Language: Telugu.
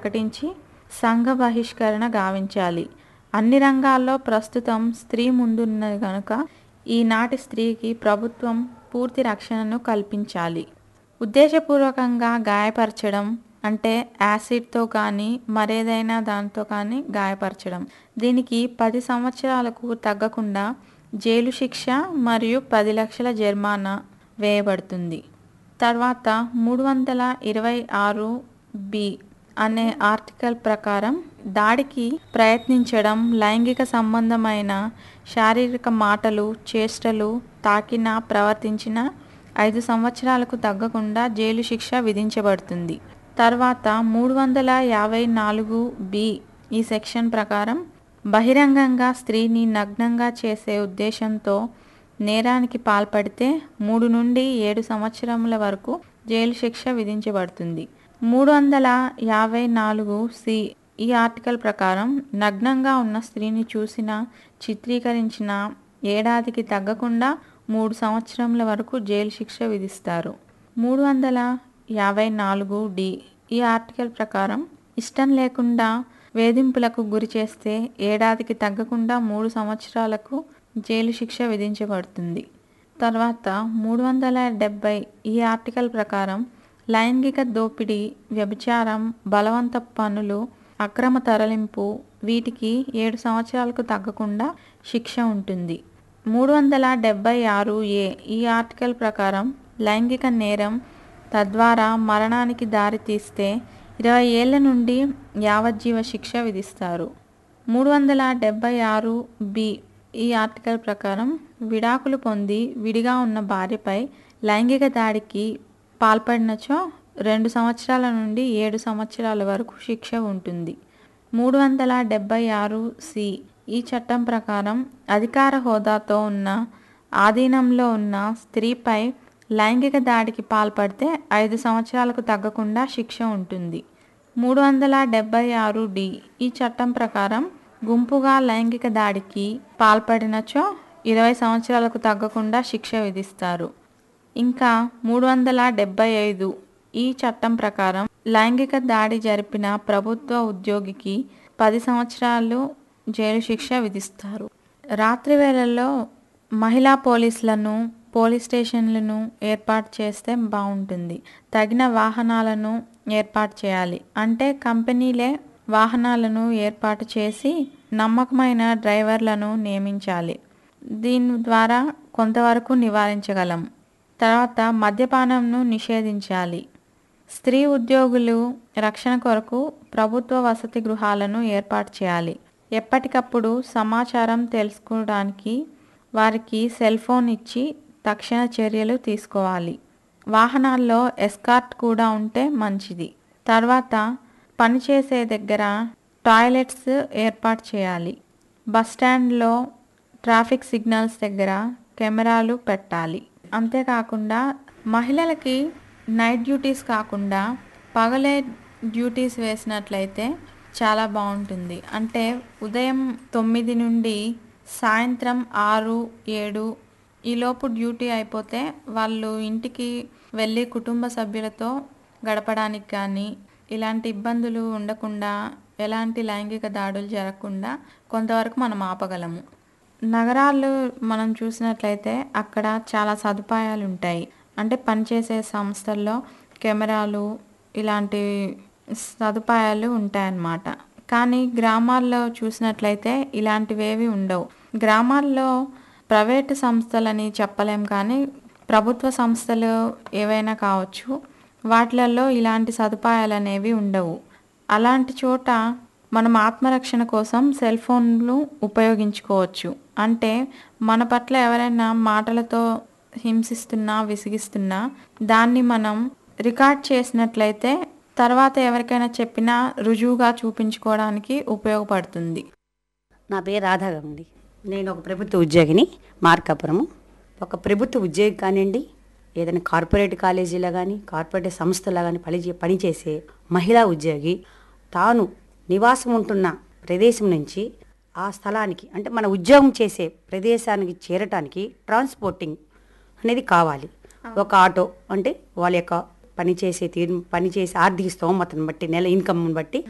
ప్రకటించి సంఘ బహిష్కరణ గావించాలి అన్ని రంగాల్లో ప్రస్తుతం స్త్రీ ముందున్నది కనుక ఈనాటి స్త్రీకి ప్రభుత్వం పూర్తి రక్షణను కల్పించాలి ఉద్దేశపూర్వకంగా గాయపరచడం అంటే యాసిడ్తో కానీ మరేదైనా దాంతో కానీ గాయపరచడం దీనికి పది సంవత్సరాలకు తగ్గకుండా జైలు శిక్ష మరియు పది లక్షల జరిమానా వేయబడుతుంది తర్వాత మూడు వందల ఇరవై ఆరు బి అనే ఆర్టికల్ ప్రకారం దాడికి ప్రయత్నించడం లైంగిక సంబంధమైన శారీరక మాటలు చేష్టలు తాకిన ప్రవర్తించిన ఐదు సంవత్సరాలకు తగ్గకుండా జైలు శిక్ష విధించబడుతుంది తర్వాత మూడు వందల యాభై నాలుగు బి ఈ సెక్షన్ ప్రకారం బహిరంగంగా స్త్రీని నగ్నంగా చేసే ఉద్దేశంతో నేరానికి పాల్పడితే మూడు నుండి ఏడు సంవత్సరముల వరకు జైలు శిక్ష విధించబడుతుంది మూడు వందల యాభై నాలుగు సి ఈ ఆర్టికల్ ప్రకారం నగ్నంగా ఉన్న స్త్రీని చూసిన చిత్రీకరించిన ఏడాదికి తగ్గకుండా మూడు సంవత్సరముల వరకు జైలు శిక్ష విధిస్తారు మూడు వందల యాభై నాలుగు డి ఈ ఆర్టికల్ ప్రకారం ఇష్టం లేకుండా వేధింపులకు గురి చేస్తే ఏడాదికి తగ్గకుండా మూడు సంవత్సరాలకు జైలు శిక్ష విధించబడుతుంది తర్వాత మూడు వందల డెబ్బై ఈ ఆర్టికల్ ప్రకారం లైంగిక దోపిడీ వ్యభిచారం బలవంత పనులు అక్రమ తరలింపు వీటికి ఏడు సంవత్సరాలకు తగ్గకుండా శిక్ష ఉంటుంది మూడు వందల డెబ్బై ఆరు ఏ ఈ ఆర్టికల్ ప్రకారం లైంగిక నేరం తద్వారా మరణానికి దారితీస్తే ఇరవై ఏళ్ల నుండి యావజ్జీవ శిక్ష విధిస్తారు మూడు వందల డెబ్బై ఆరు బి ఈ ఆర్టికల్ ప్రకారం విడాకులు పొంది విడిగా ఉన్న భార్యపై లైంగిక దాడికి పాల్పడినచో రెండు సంవత్సరాల నుండి ఏడు సంవత్సరాల వరకు శిక్ష ఉంటుంది మూడు వందల డెబ్బై ఆరు సి ఈ చట్టం ప్రకారం అధికార హోదాతో ఉన్న ఆధీనంలో ఉన్న స్త్రీపై లైంగిక దాడికి పాల్పడితే ఐదు సంవత్సరాలకు తగ్గకుండా శిక్ష ఉంటుంది మూడు వందల డెబ్బై ఆరు డి ఈ చట్టం ప్రకారం గుంపుగా లైంగిక దాడికి పాల్పడినచో ఇరవై సంవత్సరాలకు తగ్గకుండా శిక్ష విధిస్తారు ఇంకా మూడు వందల డెబ్బై ఐదు ఈ చట్టం ప్రకారం లైంగిక దాడి జరిపిన ప్రభుత్వ ఉద్యోగికి పది సంవత్సరాలు జైలు శిక్ష విధిస్తారు రాత్రి వేళల్లో మహిళా పోలీసులను పోలీస్ స్టేషన్లను ఏర్పాటు చేస్తే బాగుంటుంది తగిన వాహనాలను ఏర్పాటు చేయాలి అంటే కంపెనీలే వాహనాలను ఏర్పాటు చేసి నమ్మకమైన డ్రైవర్లను నియమించాలి దీని ద్వారా కొంతవరకు నివారించగలం తర్వాత మద్యపానంను నిషేధించాలి స్త్రీ ఉద్యోగులు రక్షణ కొరకు ప్రభుత్వ వసతి గృహాలను ఏర్పాటు చేయాలి ఎప్పటికప్పుడు సమాచారం తెలుసుకోవడానికి వారికి సెల్ ఫోన్ ఇచ్చి తక్షణ చర్యలు తీసుకోవాలి వాహనాల్లో ఎస్కార్ట్ కూడా ఉంటే మంచిది తర్వాత పనిచేసే దగ్గర టాయిలెట్స్ ఏర్పాటు చేయాలి బస్ స్టాండ్లో ట్రాఫిక్ సిగ్నల్స్ దగ్గర కెమెరాలు పెట్టాలి అంతేకాకుండా మహిళలకి నైట్ డ్యూటీస్ కాకుండా పగలే డ్యూటీస్ వేసినట్లయితే చాలా బాగుంటుంది అంటే ఉదయం తొమ్మిది నుండి సాయంత్రం ఆరు ఏడు ఈలోపు డ్యూటీ అయిపోతే వాళ్ళు ఇంటికి వెళ్ళి కుటుంబ సభ్యులతో గడపడానికి కానీ ఇలాంటి ఇబ్బందులు ఉండకుండా ఎలాంటి లైంగిక దాడులు జరగకుండా కొంతవరకు మనం ఆపగలము నగరాలు మనం చూసినట్లయితే అక్కడ చాలా సదుపాయాలు ఉంటాయి అంటే పనిచేసే సంస్థల్లో కెమెరాలు ఇలాంటి సదుపాయాలు ఉంటాయన్నమాట కానీ గ్రామాల్లో చూసినట్లయితే ఇలాంటివేవి ఉండవు గ్రామాల్లో ప్రైవేటు సంస్థలని చెప్పలేం కానీ ప్రభుత్వ సంస్థలు ఏవైనా కావచ్చు వాటిలలో ఇలాంటి సదుపాయాలు అనేవి ఉండవు అలాంటి చోట మనం ఆత్మరక్షణ కోసం సెల్ ఫోన్లు ఉపయోగించుకోవచ్చు అంటే మన పట్ల ఎవరైనా మాటలతో హింసిస్తున్నా విసిగిస్తున్నా దాన్ని మనం రికార్డ్ చేసినట్లయితే తర్వాత ఎవరికైనా చెప్పినా రుజువుగా చూపించుకోవడానికి ఉపయోగపడుతుంది నా పేరు రాధా అండి నేను ఒక ప్రభుత్వ ఉద్యోగిని మార్కాపురము ఒక ప్రభుత్వ ఉద్యోగి కానివ్వండి ఏదైనా కార్పొరేట్ కాలేజీలో కానీ కార్పొరేట్ సంస్థలో కానీ పని పనిచేసే మహిళా ఉద్యోగి తాను నివాసం ఉంటున్న ప్రదేశం నుంచి ఆ స్థలానికి అంటే మన ఉద్యోగం చేసే ప్రదేశానికి చేరటానికి ట్రాన్స్పోర్టింగ్ అనేది కావాలి ఒక ఆటో అంటే వాళ్ళ యొక్క పనిచేసే తీరు పనిచేసే ఆర్థిక స్తోమతను బట్టి నెల ఇన్కమ్ని బట్టి